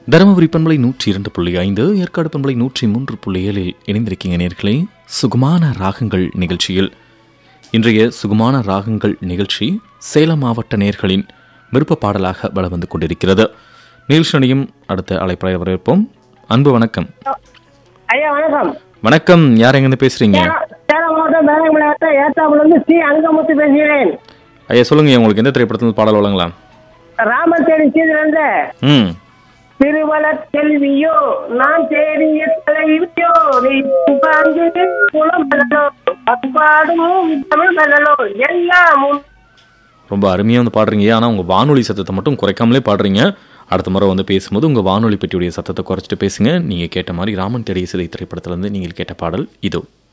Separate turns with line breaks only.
தருமபுரி பண்பலை நூற்றி இரண்டு புள்ளி ஐந்து ஏற்காடு பண்பலை நூற்றி மூன்று புள்ளி ஏழில் இணைந்திருக்கீங்க நேர்களே சுகுமான ராகங்கள் நிகழ்ச்சியில் இன்றைய சுகுமான ராகங்கள் நிகழ்ச்சி சேலம் மாவட்ட நேர்களின் விருப்ப பாடலாக வளம் வந்து கொண்டிருக்கிறது நிகழ்ச்சியையும் அடுத்த அழைப்பறை வரவேற்போம் அன்பு வணக்கம்
ஐயா வணக்கம்
வணக்கம் யார் எங்கேருந்து பேசுறீங்க
சேலம் சேலம் மாவட்டம் வேலங்கமலையத்தை ஏத்தாப்புலேருந்து சி அங்கமுத்து பேசுகிறேன்
ஐயா சொல்லுங்க உங்களுக்கு எந்த திரைப்படத்தில் பாடல் வழங்கலாம்
ராமன் தேடி சீதிலிருந்த
ம்
திருவள செல்வியோ நான் தேடிய தலைவியோ நீ பாங்கு குளம் மலரோ பண்பாடும் தமிழ் மலரோ எல்லாம் உன்
ரொம்ப அருமையாக வந்து பாடுறீங்க ஆனால் உங்கள் வானொலி சத்தத்தை மட்டும் குறைக்காமலே பாடுறீங்க அடுத்த முறை வந்து பேசும்போது உங்கள் வானொலி பெட்டியுடைய சத்தத்தை குறைச்சிட்டு பேசுங்க நீங்கள் கேட்ட மாதிரி ராமன் தேடிய சிலை திரைப்படத்திலிருந்து நீங்கள் கேட்ட பாடல் இதோ